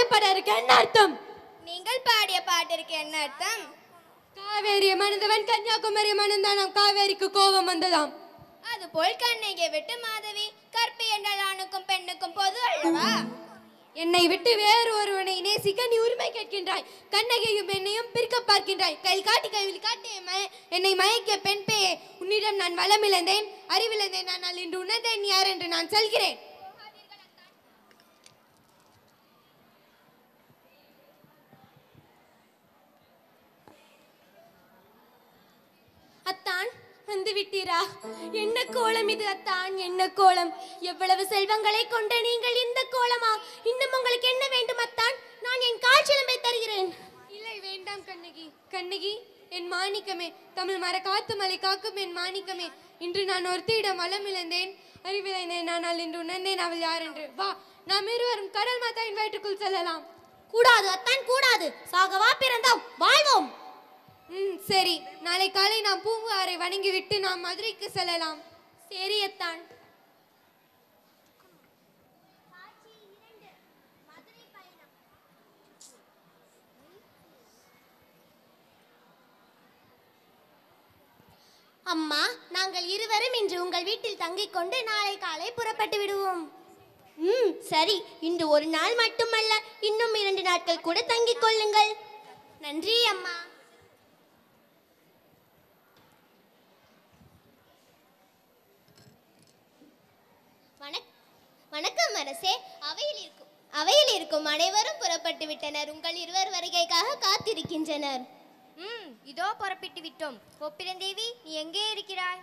பாடலுக்கு என்ன அர்த்தம் நீங்கள் பாடிய பாட்டிற்கு என்ன அர்த்தம் காவேரியை மணந்தவன் கன்னியாகுமரி மணந்தானாம் காவேரிக்கு கோபம் வந்ததாம் அதுபோல் கண்ணகியை விட்டு மாதவி கற்பி என்றால் ஆணுக்கும் பெண்ணுக்கும் பொது அல்லவா என்னை விட்டு வேறு ஒருவனை நேசிக்க நீ உரிமை கேட்கின்றாய் கண்ணகையும் என்னையும் பிரிக்க பார்க்கின்றாய் கையில் காட்டி கையில் காட்டி மய- என்னை மயக்கிய பெண் பேயே உன்னிடம் நான் வளமிழந்தேன் அறிவிழந்தேன் ஆனால் இன்று உணர்ந்தேன் நீ யார் என்று நான் சொல்கிறேன் அத்தான் வந்து விட்டீரா என்ன கோலம் இது அத்தான் என்ன கோலம் எவ்வளவு செல்வங்களை கொண்ட நீங்கள் இந்த கோலமா இன்னும் உங்களுக்கு என்ன வேண்டும் அத்தான் நான் என் கால் சிலம்பை தருகிறேன் இல்லை வேண்டாம் கண்ணகி கண்ணகி என் மாணிக்கமே தமிழ் மர காத்து மலை காக்கும் என் மாணிக்கமே இன்று நான் ஒருத்தியிடம் வளம் இழந்தேன் அறிவிழந்தேன் ஆனால் இன்று உணர்ந்தேன் அவள் யார் என்று வா நாம் இருவரும் கடல் மாதாவின் வயிற்றுக்குள் செல்லலாம் கூடாது அத்தான் கூடாது சாகவா பிறந்தோம் வாழ்வோம் ம் சரி நாளை காலை நாம் பூங்குவாரை வணங்கிவிட்டு நாம் மதுரைக்கு செல்லலாம் சரி அத்தான் அம்மா நாங்கள் இருவரும் இன்று உங்கள் வீட்டில் தங்கிக் கொண்டு நாளை காலை புறப்பட்டு விடுவோம் ம் சரி இன்று ஒரு நாள் மட்டுமல்ல இன்னும் இரண்டு நாட்கள் கூட தங்கிக் கொள்ளுங்கள் நன்றி அம்மா வணக் வணக்கம் அரசே அவையில் இருக்கும் அவையில் இருக்கும் அனைவரும் புறப்பட்டு விட்டனர் உங்கள் இருவர் வருகைக்காக காத்திருக்கின்றனர் ம் இதோ புறப்பட்டு விட்டோம் கோப்பிலந்தேவி நீ எங்கே இருக்கிறாய்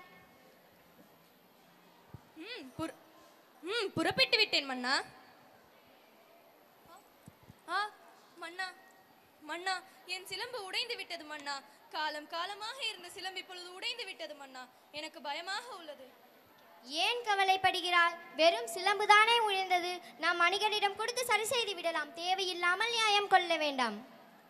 ம் புற- ம் புறப்பட்டு விட்டேன் மன்னா ஆ மன்னா மன்னா என் சிலம்பு உடைந்து விட்டது மன்னா காலம் காலமாக இருந்த சிலம்பு இப்பொழுது உடைந்து விட்டது மன்னா எனக்கு பயமாக உள்ளது ஏன் கவலைப்படுகிறாய் வெறும் சிலம்புதானே உயர்ந்தது நாம் மணிகனிடம் கொடுத்து சரி செய்து விடலாம் தேவையில்லாமல் நியாயம் கொள்ள வேண்டாம்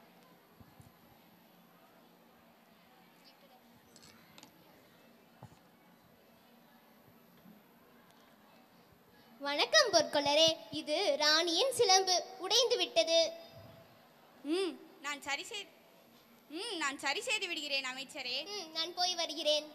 வணக்கம் பொற்கொள்ளரே இது ராணியின் சிலம்பு உடைந்து விட்டது ம் நான் சரி செய்து ம் நான் சரி செய்து விடுகிறேன் அமைச்சரே ம், நான் போய் வருகிறேன்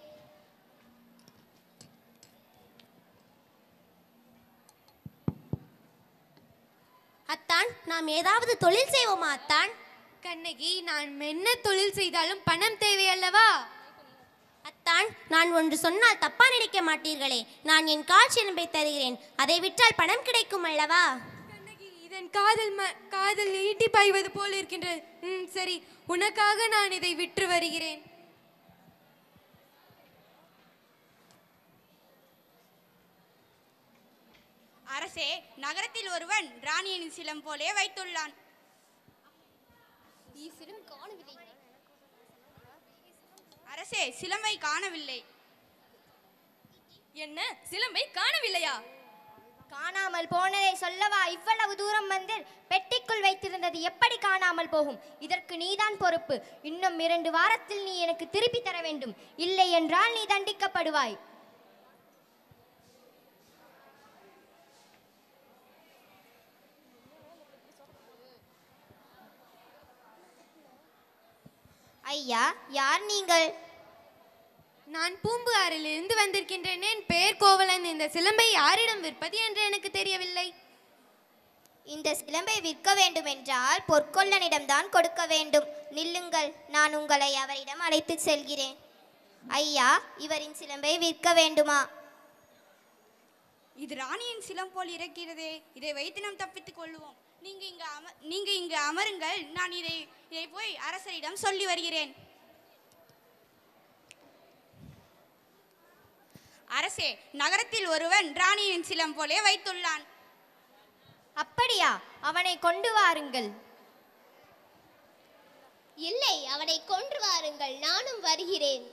அத்தான் நாம் ஏதாவது தொழில் செய்வோமா அத்தான் கண்ணகி நான் என்ன தொழில் செய்தாலும் பணம் தேவை அல்லவா அத்தான் நான் ஒன்று சொன்னால் தப்பா நினைக்க மாட்டீர்களே நான் என் கால் சிலம்பை தருகிறேன் அதை விற்றால் பணம் கிடைக்கும் அல்லவா கண்ணகி இதன் காதல் ம காதல் ஈட்டி பாய்வது போல் இருக்கின்றது ம் சரி உனக்காக நான் இதை விற்று வருகிறேன் அரசே நகரத்தில் ஒருவன் ராணியின் சிலம் போலே வைத்துள்ளான் அரசே சிலம்பை காணவில்லை என்ன சிலம்பை காணவில்லையா காணாமல் போனதை சொல்லவா இவ்வளவு தூரம் வந்து பெட்டிக்குள் வைத்திருந்தது எப்படி காணாமல் போகும் இதற்கு நீதான் பொறுப்பு இன்னும் இரண்டு வாரத்தில் நீ எனக்கு திருப்பி தர வேண்டும் இல்லை என்றால் நீ தண்டிக்கப்படுவாய் ஐயா யார் நீங்கள் நான் பூம்புகாரிலிருந்து வந்திருக்கின்றேன் என் பெயர் கோவலன் இந்த சிலம்பை யாரிடம் விற்பது என்று எனக்கு தெரியவில்லை இந்த சிலம்பை விற்க வேண்டுமென்றால் பொற்கொள்ளனிடம்தான் கொடுக்க வேண்டும் நில்லுங்கள் நான் உங்களை அவரிடம் அழைத்துச் செல்கிறேன் ஐயா இவரின் சிலம்பை விற்க வேண்டுமா இது ராணியின் சிலம் போல் இருக்கிறதே இதை வைத்து நாம் தப்பித்துக் கொள்வோம் நீங்க இங்க அம நீங்க இங்கு அமருங்கள் நான் இதை இதை போய் அரசரிடம் சொல்லி வருகிறேன் அரசே நகரத்தில் ஒருவன் ராணியின் சிலம் போலே வைத்துள்ளான் அப்படியா அவனை கொண்டு வாருங்கள் இல்லை அவனை கொன்று வாருங்கள் நானும் வருகிறேன்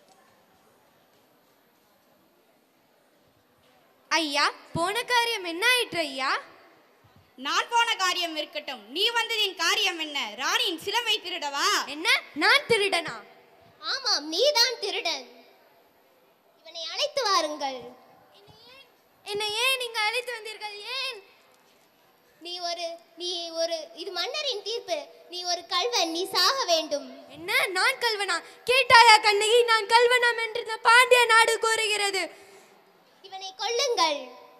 ஐயா போன காரியம் என்ன ஆயிற்று ஐயா நான் போன காரியம் இருக்கட்டும் நீ வந்ததின் காரியம் என்ன ராணியின் சிலம்பை திருடவா என்ன நான் திருடனா ஆமாம் நீதான் திருடன் இவனை அழைத்து வாருங்கள் என்னை ஏன் நீங்க அழைத்து வந்தீர்கள் ஏன் நீ ஒரு நீ ஒரு இது மன்னரின் தீர்ப்பு நீ ஒரு கல்வன் நீ சாக வேண்டும் என்ன நான் கல்வனா கேட்டாயா கண்ணகி நான் கல்வனம் என்று இந்த பாண்டிய நாடு கூறுகிறது இவனை கொல்லுங்கள்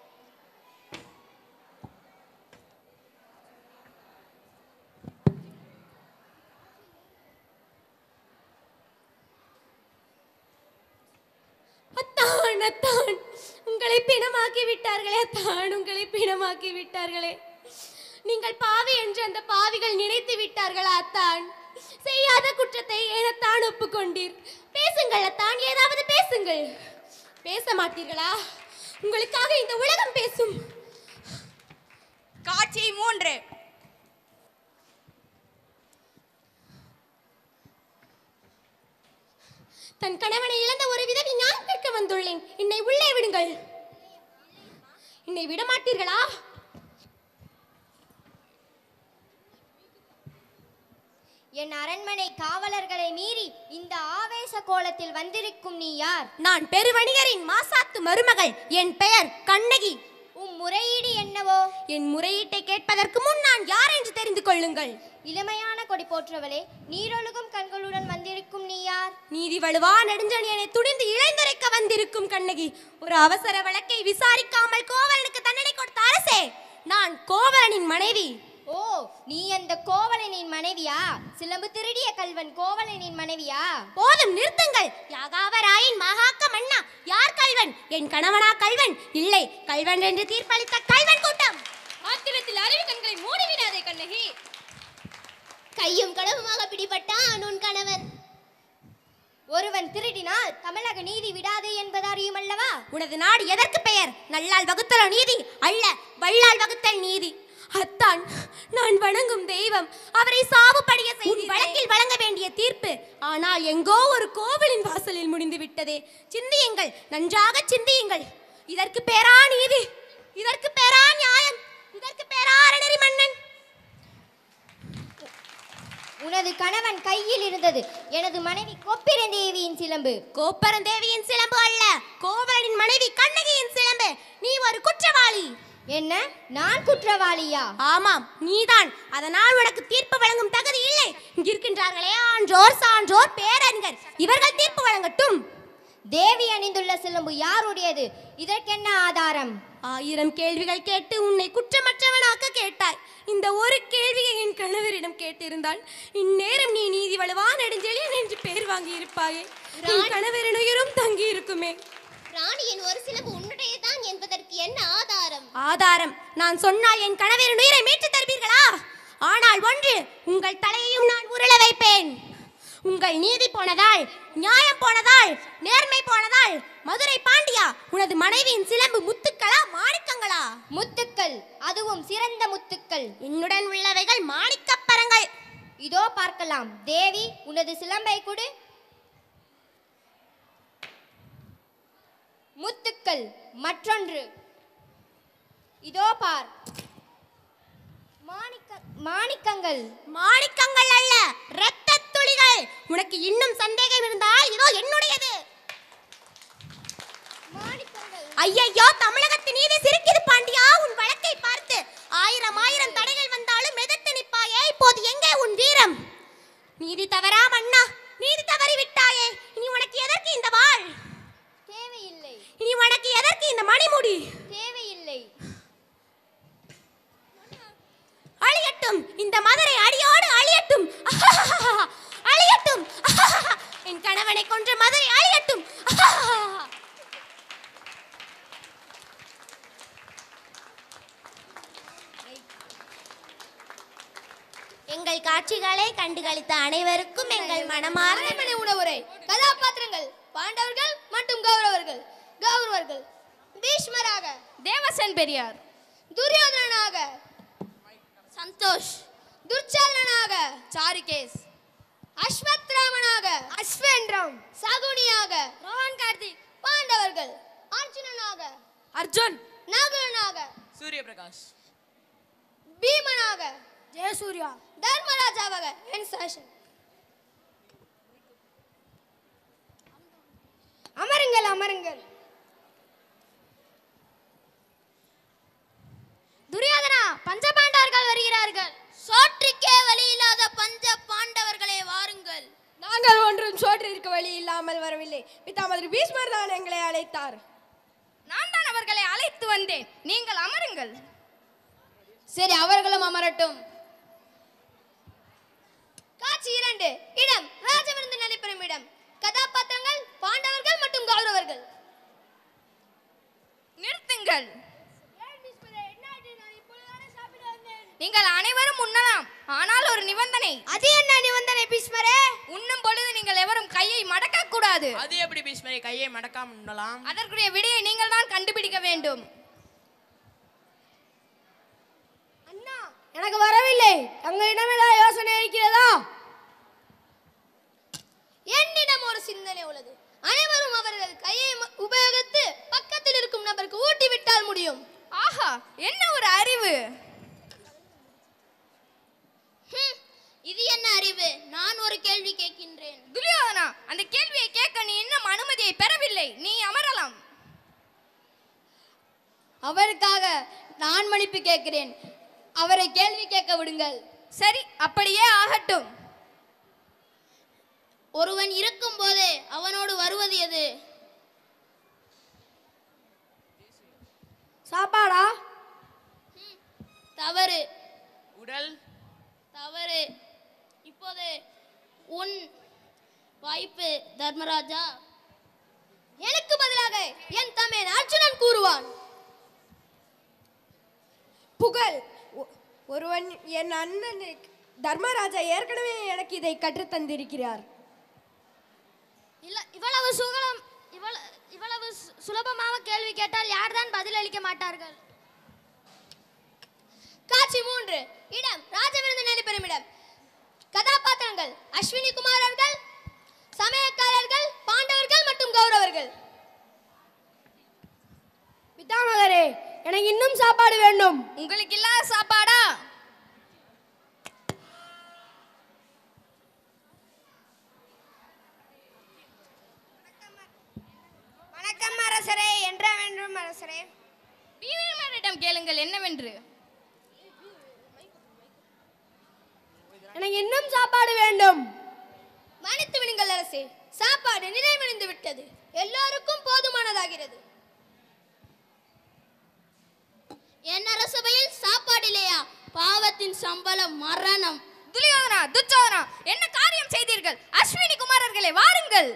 அத்தான் அத்தான் உங்களை பிணமாக்கி விட்டார்களே அத்தான் உங்களை பிணமாக்கி விட்டார்களே நீங்கள் பாவி என்று அந்த பாவிகள் நினைத்து விட்டார்களா அத்தான் செய்யாத குற்றத்தை ஏனத்தான் ஒப்புக்கொண்டீர் பேசுங்கள் அத்தான் ஏதாவது பேசுங்கள் பேச மாட்டீர்களா உங்களுக்காக இந்த உலகம் பேசும் காட்சி மூன்று தன் கணவனை இழந்த ஒரு விதவி நான் கேட்க வந்துள்ளேன் என்னை உள்ளே விடுங்கள் என்னை விட மாட்டீர்களா என் அரண்மனை காவலர்களை மீறி இந்த ஆவேச கோலத்தில் வந்திருக்கும் நீ யார் நான் பெருவணிகரின் மாசாத்து மருமகள் என் பெயர் கண்ணகி உம் முறையீடு என்னவோ என் முறையீட்டை கேட்பதற்கு முன் நான் யார் என்று தெரிந்து கொள்ளுங்கள் இளமையான கொடி போற்றவளே நீரொழுகும் கண்களுடன் வந்திருக்கும் நீ யார் நீதி வலுவா நெடுஞ்செழியனை துணிந்து இளைந்துரைக்க வந்திருக்கும் கண்ணகி ஒரு அவசர வழக்கை விசாரிக்காமல் கோவலனுக்கு தண்டனை கொடுத்த அரசே நான் கோவலனின் மனைவி ஓ நீ அந்த கோவலனின் மனைவியா சிலம்பு திருடிய கல்வன் கோவலனின் மனைவியா போதும் நிறுத்துங்கள் யாகாவராயின் மகாக்க மன்னா யார் கல்வன் என் கணவனா கல்வன் இல்லை கல்வன் என்று தீர்ப்பளித்த கல்வன் கூட்டம் ஆத்திரத்தில் அறிவு கண்களை மூடிவிடாதே கண்ணகி கையும் களவுமாக பிடிபட்டான் உன் கணவன் ஒருவன் திருடினால் தமிழக நீதி விடாது என்பது அறியுமல்லவா உனது நாடு எதற்கு பெயர் நல்லால் வகுத்தல் நீதி அல்ல வல்லால் வகுத்தல் நீதி அத்தான் நான் வணங்கும் தெய்வம் அவரை சாவுபடிய செய்து வழக்கில் வழங்க வேண்டிய தீர்ப்பு ஆனால் எங்கோ ஒரு கோவிலின் வாசலில் முடிந்து விட்டதே சிந்தியுங்கள் நன்றாக சிந்தியுங்கள் இதற்கு பேரா நீதி இதற்கு பேரா நியாயம் இதற்கு பேரா அறநெறி மன்னன் உனது கணவன் கையில் இருந்தது எனது மனைவி கொப்பிரந்தேவியின் சிலம்பு கோப்பரந்தேவியின் சிலம்பு அல்ல கோவலனின் மனைவி கண்ணகியின் சிலம்பு நீ ஒரு குற்றவாளி என்ன நான் குற்றவாளியா ஆமாம் நீதான் அதனால் உனக்கு தீர்ப்பு வழங்கும் தகுதி இல்லை இங்க இருக்கின்றார்களே ஆன்றோர் சான்றோர் பேரறிஞர் இவர்கள் தீர்ப்பு வழங்கட்டும் தேவி அணிந்துள்ள சிலம்பு யாருடையது இதற்கென்ன ஆதாரம் ஆயிரம் கேள்விகள் கேட்டு உன்னை குற்றமற்றவனாக்க கேட்டாய் இந்த ஒரு கேள்வியை என் கணவரிடம் கேட்டிருந்தால் இந்நேரம் நீ நீதி வலுவா நெடுஞ்செழியன் என்று பேர் வாங்கி இருப்பாயே என் கணவரின் உயிரும் தங்கி இருக்குமே ராணியின் ஒரு சிலம்பு உன்னுடையதான் என்பதற்கு என்ன ஆதாரம் ஆதாரம் நான் சொன்னால் என் கணவரின் உயிரை மீட்டு தருவீர்களா ஆனால் ஒன்று உங்கள் தலையையும் நான் உருள வைப்பேன் உங்கள் நீதி போனதால் நியாயம் போனதால் நேர்மை போனதால் மதுரை பாண்டியா உனது மனைவியின் சிலம்பு முத்துக்களா மாணிக்கங்களா முத்துக்கள் அதுவும் சிறந்த முத்துக்கள் என்னுடன் உள்ளவைகள் மாணிக்கப்பரங்கள் இதோ பார்க்கலாம் தேவி உனது சிலம்பை கொடு முத்துக்கள் மற்றொன்று இதோ பார் மாணிக்க மாணிக்கங்கள் மாணிக்கங்கள் அல்ல இரத்த துளிகள் உனக்கு இன்னும் சந்தேகம் இருந்தால் இதோ என்னுடையது மாணிக்கங்கள் ஐயையோ தமிழகத்தின் நீதி சிரிக்குது பாண்டியா உன் வழக்கை பார்த்து ஆயிரம் ஆயிரம் தடைகள் வந்தாலும் எதிர்த்து நிற்பாயே இப்போது எங்கே உன் வீரம் நீதி தவறா மன்னா நீதி தவறி விட்டாயே இனி உனக்கு எதற்கு இந்த வாழ் தேவையில்லை இனி உனக்கு எதற்கு இந்த மணிமுடி தேவையில்லை அழியட்டும் இந்த மதுரை அடியோடு அழியட்டும் அழியட்டும் என் கணவனை கொன்ற மதுரை அழியட்டும் எங்கள் காட்சிகளை கண்டுகளித்த அனைவருக்கும் எங்கள் மனமார்ந்த அரண்மனை உணவுரை கதாபாத்திரங்கள் பாண்டவர்கள் மற்றும் கௌரவர்கள் கௌரவர்கள் பீஷ்மராக தேவசன் பெரியார் துரியோதனனாக சந்தோஷ் துர்ச்சலனாக சாரிகேஸ் அஸ்வத்ராமனாக அஸ்வென்றம் சகுனியாக ரோஹன் கார்த்திக் பாண்டவர்கள் அர்ஜுனனாக அர்ஜுன் நகுலனாக சூரிய பிரகாஷ் பீமனாக ஜெயசூர்யா தர்மராஜாவாக என் சேஷன் அமருங்கள் அமருங்கள் துரியோதனா பஞ்சபாண்டவர்கள் வருகிறார்கள் சோற்றுக்கே வழி இல்லாத பஞ்ச பாண்டவர்களே வாருங்கள் நாங்கள் ஒன்றும் சோற்றிற்கு வழி இல்லாமல் வரவில்லை பிதாமதர் பீஷ்மர் தான் எங்களை அழைத்தார் நான் தான் அவர்களை அழைத்து வந்தேன் நீங்கள் அமருங்கள் சரி அவர்களும் அமரட்டும் காட்சி இரண்டு இடம் ராஜவிருந்து நடைபெறும் இடம் கதாபாத்திரங்கள் பாண்டவர்கள் மற்றும் கௌரவர்கள் நிறுத்துங்கள் நீங்கள் அனைவரும் உண்ணலாம் ஆனால் ஒரு நிபந்தனை அது என்ன நிபந்தனை பீஷ்மரே உண்ணும் பொழுது நீங்கள் எவரும் கையை மடக்க கூடாது அது எப்படி பீஷ்மரை கையை மடக்காம உண்ணலாம் அதற்குரிய விடையை நீங்கள் தான் கண்டுபிடிக்க வேண்டும் அண்ணா எனக்கு வரவில்லை தங்களிடம் ஏதாவது யோசனை இருக்கிறதா என்னிடம் ஒரு சிந்தனை உள்ளது அனைவரும் அவர்கள் கையை ம- உபயோகித்து பக்கத்தில் இருக்கும் நபருக்கு ஊட்டி விட்டால் முடியும் ஆஹா என்ன ஒரு அறிவு ஹம், இது என்ன அறிவு நான் ஒரு கேள்வி கேட்கின்றேன் துரியோதனா அந்த கேள்வியை கேட்க நீ இன்னும் அனுமதியை பெறவில்லை நீ அமரலாம் அவருக்காக நான் மன்னிப்பு கேட்கிறேன் அவரை கேள்வி கேட்க விடுங்கள் சரி அப்படியே ஆகட்டும் ஒருவன் இருக்கும் போதே அவனோடு வருவது எது சாப்பாடா தவறு உடல் தவறு இப்போது உன் வாய்ப்பு தர்மராஜா எனக்கு பதிலாக என் தமையன் அர்ஜுனன் கூறுவான் புகழ் ஒ- ஒருவன் என் அண்ணன் தர்மராஜா ஏற்கனவே எனக்கு இதை கற்றுத் தந்திருக்கிறார் இல்ல இவ்வளவு சுகலம் இவ்வளவு இவ்வளவு சு- சுலபமாக கேள்வி கேட்டால் யார்தான் பதில் அளிக்க மாட்டார்கள் காட்சி மூன்று இடம் ராஜவிருந்து நடைபெறும் இடம் கதாபாத்திரங்கள் அஸ்வினி குமாரர்கள் சமயக்காரர்கள் பாண்டவர்கள் மற்றும் கௌரவர்கள் பிதாமகரே எனக்கு இன்னும் சாப்பாடு வேண்டும் உங்களுக்கு இல்லாத சாப்பாடா வணக்கம் அரசரே என்ற வேண்டும் அரசரே பீமரிடம் கேளுங்கள் என்னவென்று எனக்கு இன்னும் சாப்பாடு வேண்டும் மன்னித்து விடுங்கள் அரசே சாப்பாடு நிறைவடைந்து விட்டது எல்லோருக்கும் போதுமானதாகிறது என் அரசபையில் சாப்பாடு இல்லையா பாவத்தின் சம்பளம் மரணம் துரியோதனா துச்சோதனா என்ன காரியம் செய்தீர்கள் அஸ்வினி குமாரர்களே வாருங்கள்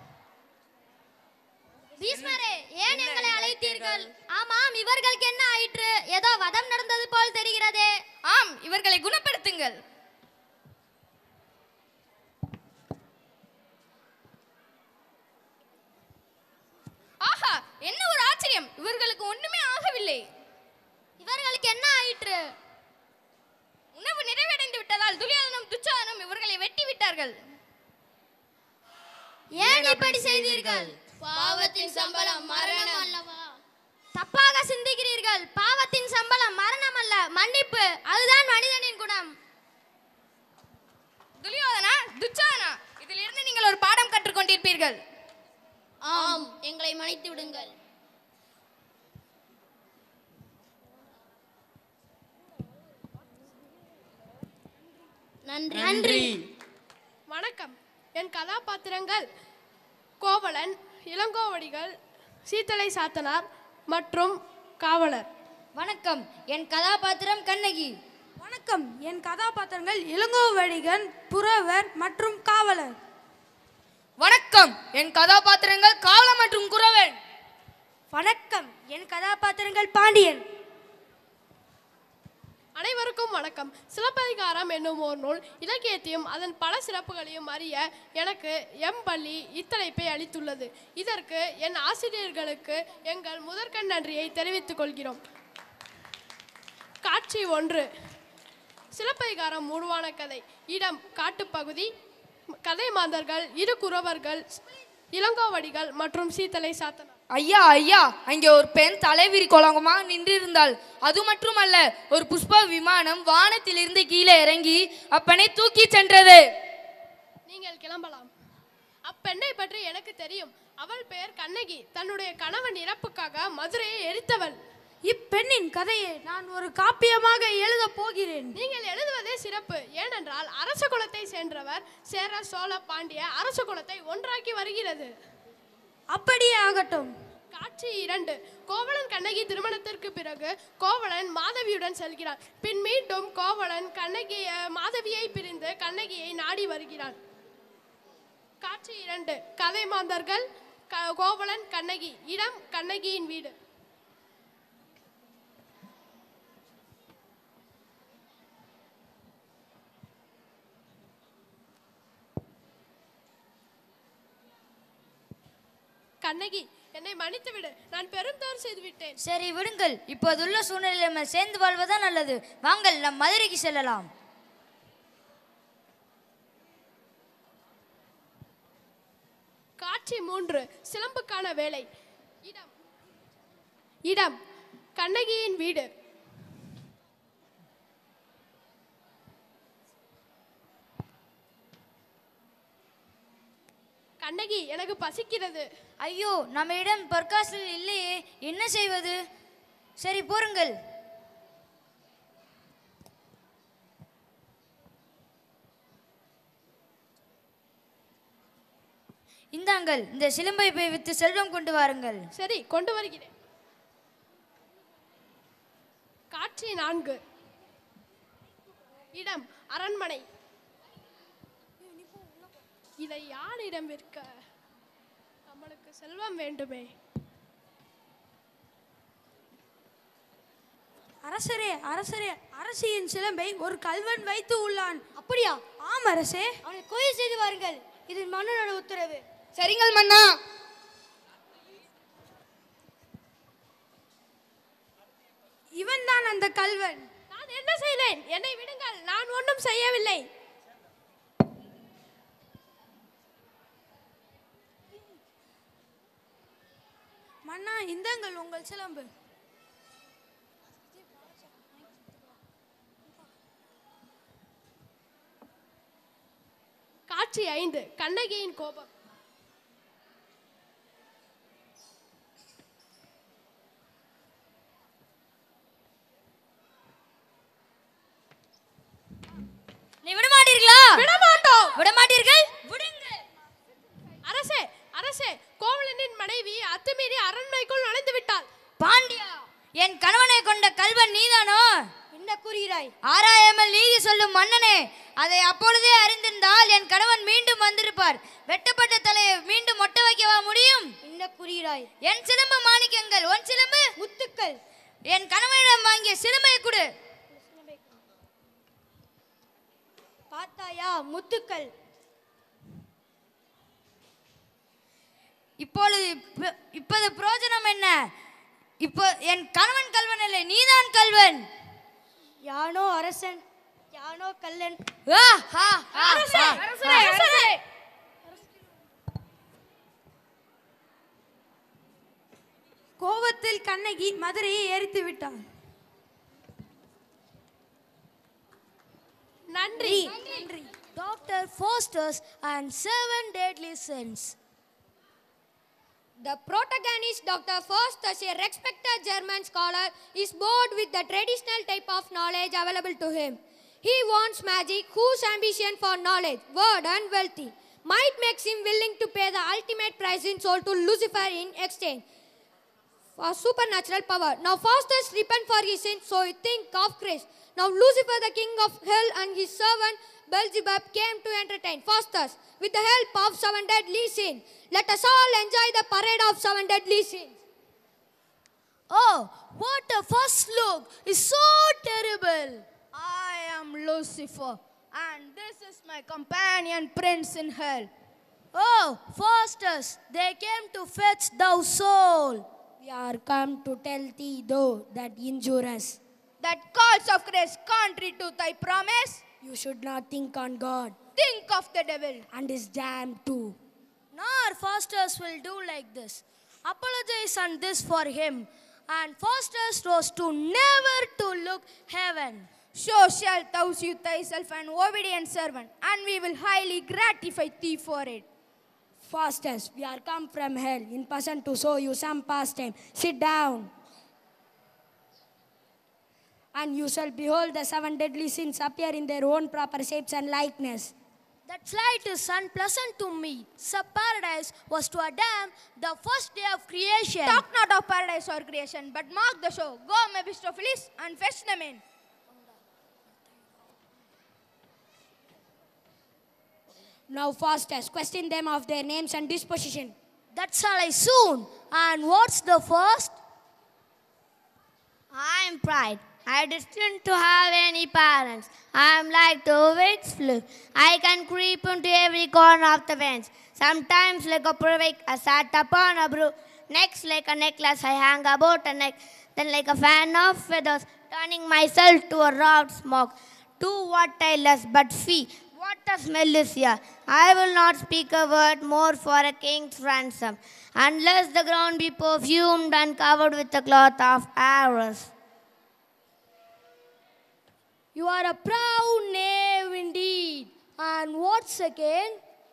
பீஷ்மரே ஏன் எங்களை அழைத்தீர்கள் ஆமாம் இவர்களுக்கு என்ன ஆயிற்று ஏதோ வதம் நடந்தது போல் தெரிகிறதே ஆம் இவர்களை குணப்படுத்துங்கள் ஆஹா என்ன ஒரு ஆச்சரியம் இவர்களுக்கு ஒண்ணுமே ஆகவில்லை இவர்களுக்கு என்ன ஆயிற்று உணவு நிறைவடைந்து விட்டதால் துரியோதனும் துச்சாதனும் இவர்களை வெட்டி விட்டார்கள் ஏன் இப்படி செய்தீர்கள் பாவத்தின் சம்பளம் மரணம் அல்லவா தப்பாக சிந்திக்கிறீர்கள் பாவத்தின் சம்பளம் மரணம் அல்ல மன்னிப்பு அதுதான் மனிதனின் குணம் துரியோதனா துச்சாதனா இதிலிருந்து நீங்கள் ஒரு பாடம் கற்றுக்கொண்டிருப்பீர்கள் ஆம் எங்களை மன்னித்து விடுங்கள் நன்றி நன்றி வணக்கம் என் கதாபாத்திரங்கள் கோவலன் இளங்கோவடிகள் சீத்தலை சாத்தனார் மற்றும் காவலர் வணக்கம் என் கதாபாத்திரம் கண்ணகி வணக்கம் என் கதாபாத்திரங்கள் இளங்கோவடிகன் புறவர் மற்றும் காவலர் வணக்கம் என் கதாபாத்திரங்கள் காவலம் மற்றும் குறவன் வணக்கம் என் கதாபாத்திரங்கள் பாண்டியன் அனைவருக்கும் வணக்கம் சிலப்பதிகாரம் என்னும் ஒரு நூல் இலக்கியத்தையும் அதன் பல சிறப்புகளையும் அறிய எனக்கு எம் பள்ளி இத்தலைப்பை அளித்துள்ளது இதற்கு என் ஆசிரியர்களுக்கு எங்கள் முதற்கண் நன்றியை தெரிவித்துக் கொள்கிறோம் காட்சி ஒன்று சிலப்பதிகாரம் உருவான கதை இடம் காட்டுப்பகுதி கதை மாந்தர்கள் இரு குறவர்கள் இளங்கோவடிகள் மற்றும் சீத்தலை சாத்தனார் ஐயா ஐயா அங்கே ஒரு பெண் தலைவிரி குழங்கமாக நின்றிருந்தாள் அது மட்டுமல்ல ஒரு புஷ்ப விமானம் வானத்திலிருந்து கீழே இறங்கி அப்பனை தூக்கி சென்றது நீங்கள் கிளம்பலாம் அப்பெண்ணை பற்றி எனக்கு தெரியும் அவள் பெயர் கண்ணகி தன்னுடைய கணவன் இறப்புக்காக மதுரையை எரித்தவள் இப்பெண்ணின் கதையை நான் ஒரு காப்பியமாக எழுதப் போகிறேன் நீங்கள் எழுதுவதே சிறப்பு ஏனென்றால் அரச குலத்தை சென்றவர் சேர சோழ பாண்டிய அரச குலத்தை ஒன்றாக்கி வருகிறது அப்படியே ஆகட்டும் காட்சி இரண்டு கோவலன் கண்ணகி திருமணத்திற்கு பிறகு கோவலன் மாதவியுடன் செல்கிறான் பின் மீண்டும் கோவலன் கண்ணகி அஹ், மாதவியை பிரிந்து கண்ணகியை நாடி வருகிறான் காட்சி இரண்டு கதை மாந்தர்கள் க- கோவலன் கண்ணகி இடம் கண்ணகியின் வீடு கண்ணகி என்னை மன்னித்து விடு நான் பெரும் தவறு செய்து விட்டேன் சரி விடுங்கள் இப்போதுள்ள சூழ்நிலையில் நம்ம சேர்ந்து வாழ்வதுதான் நல்லது வாங்கள் நம் மதுரைக்கு செல்லலாம் காட்சி மூன்று சிலம்புக்கான வேலை இடம் இடம் கண்ணகியின் வீடு கண்ணகி எனக்கு பசிக்கிறது ஐயோ நம்மிடம் பற்காசில் இல்லையே என்ன செய்வது சரி போருங்கள் இந்தாங்கள் இந்த சிலம்பை போய் வித்து செல்வம் கொண்டு வாருங்கள் சரி கொண்டு வருகிறேன் காட்சி நான்கு இடம் அரண்மனை இதை யாரிடம் விற்க நம்மளுக்கு செல்வம் வேண்டுமே அரசரே அரசரே அரசியின் சிலம்பை ஒரு கல்வன் வைத்து உள்ளான் அப்படியா ஆம் அரசே அவனை கொலை செய்து வாருங்கள் இது மன்னனோட உத்தரவு சரிங்கள் மன்னா இவன் தான் அந்த கல்வன் நான் என்ன செய்தேன் என்னை விடுங்கள் நான் ஒன்றும் செய்யவில்லை மன்னா இந்தங்கள் உங்கள் சிலம்பு காட்சி ஐந்து கண்ணகியின் கோபம் நீ விட மாட்டீர்களா விடமாட்டோம் விட மாட்டீர்கள் விடுங்கள் அரசே அரசே கோவலனின் மனைவி அத்துமீறி அரண்மனைக்குள் நுழைந்து விட்டாள் பாண்டியா என் கணவனை கொண்ட கல்வன் நீதானோ என்ன கூறுகிறாய் ஆராயாமல் நீதி சொல்லும் மன்னனே அதை அப்பொழுதே அறிந்திருந்தால் என் கணவன் மீண்டும் வந்திருப்பார் வெட்டப்பட்ட தலையை மீண்டும் மொட்டை வைக்கவா முடியும் என்ன கூறுகிறாய் என் சிலம்பு மாணிக்கங்கள் உன் சிலம்பு முத்துக்கள் என் கணவனிடம் வாங்கிய சிலம்பை கொடு பார்த்தாயா முத்துக்கள் இப்பொழுது இப்ப- இப்போது பிரயோஜனம் என்ன இப்போ என் கணவன் கல்வன் இல்லை நீதான் கல்வன் யானோ அரசன் யானோ கல்லன் ஆ, ஆ, ஆ, ஆ, ஆ. கோபத்தில் கண்ணகி மதுரையை எரித்து விட்டாள் நன்றி Dr. Faustus and seven deadly sins. The protagonist, Dr. Faustus, a respected German scholar, is bored with the traditional type of knowledge available to him. He wants magic, whose ambition for knowledge, word, and wealthy might makes him willing to pay the ultimate price in soul to Lucifer in exchange for supernatural power. Now Faustus repent for his sins, so he think of Christ. Now Lucifer, the king of hell, and his servant Beelzebub came to entertain Faustus with the help of seven deadly sins. Let us all enjoy the parade of seven deadly sins. Oh, what a first look is so terrible. I am Lucifer, and this is my companion prince in hell. Oh, Faustus, they came to fetch thou soul. We are come to tell thee, though, that injure us. That calls of grace contrary to thy promise. You should not think on God Think of the devil. and his damn too. Nor Faustus will do like this. Apologize on this for him. And Faustus rose to never to look heaven. So shalt thou see thyself an obedient servant, and we will highly gratify thee for it. Faustus, we are come from hell in person to show you some pastime. Sit down. and you shall behold the seven deadly sins appear in their own proper shapes and likeness. That flight is unpleasant to me. Sub paradise was to Adam the first day of creation. Talk not of paradise or creation, but mark the show. Go, Mephistopheles, and fetch them in. Now, Faustus, question them of their names and disposition. That shall I soon. And what's the first? I am pride. I destined to have any parents. I am like the witch flu. I can creep into every corner of the fence. Sometimes like a prick, I sat upon a brook. Next, like a necklace, I hang about a neck. Then, like a fan of feathers, turning myself to a round smoke. Do what I lust, but fee. What a smell is here. I will not speak a word more for a king's ransom, unless the ground be perfumed and covered with a cloth of arrows. You are a proud knave indeed. And what's second?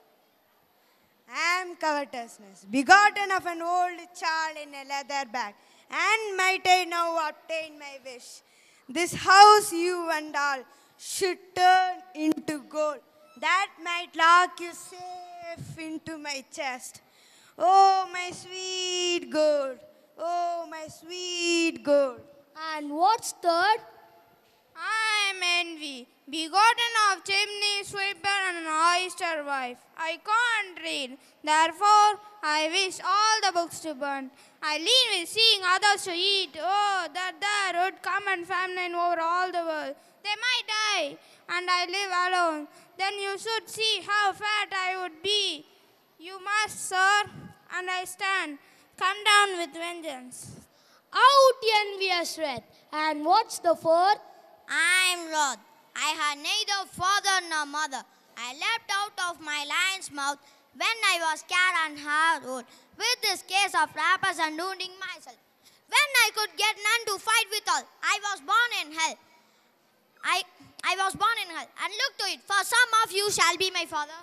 I am covetousness, begotten of an old child in a leather bag, and might I now obtain my wish. This house you and all should turn into gold, that might lock you safe into my chest. Oh, my sweet gold, oh, my sweet gold. And what's third? I am envy, begotten of chimney sweeper and an oyster wife. I can't read, therefore I wish all the books to burn. I lean with seeing others to eat. Oh, that there would come and famine over all the world. They might die, and I live alone. Then you should see how fat I would be. You must, sir, and I stand. Come down with vengeance. Out envious wrath. And what's the fourth? I'm Lord. I had neither father nor mother. I leapt out of my lion's mouth when I was scared and hard with this case of rappers and wounding myself. When I could get none to fight withal, I was born in hell. I, I was born in hell. And look to it, for some of you shall be my father.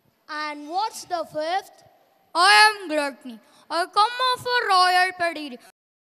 And what's the fifth? I am Gluttony. I come of a royal pedigree.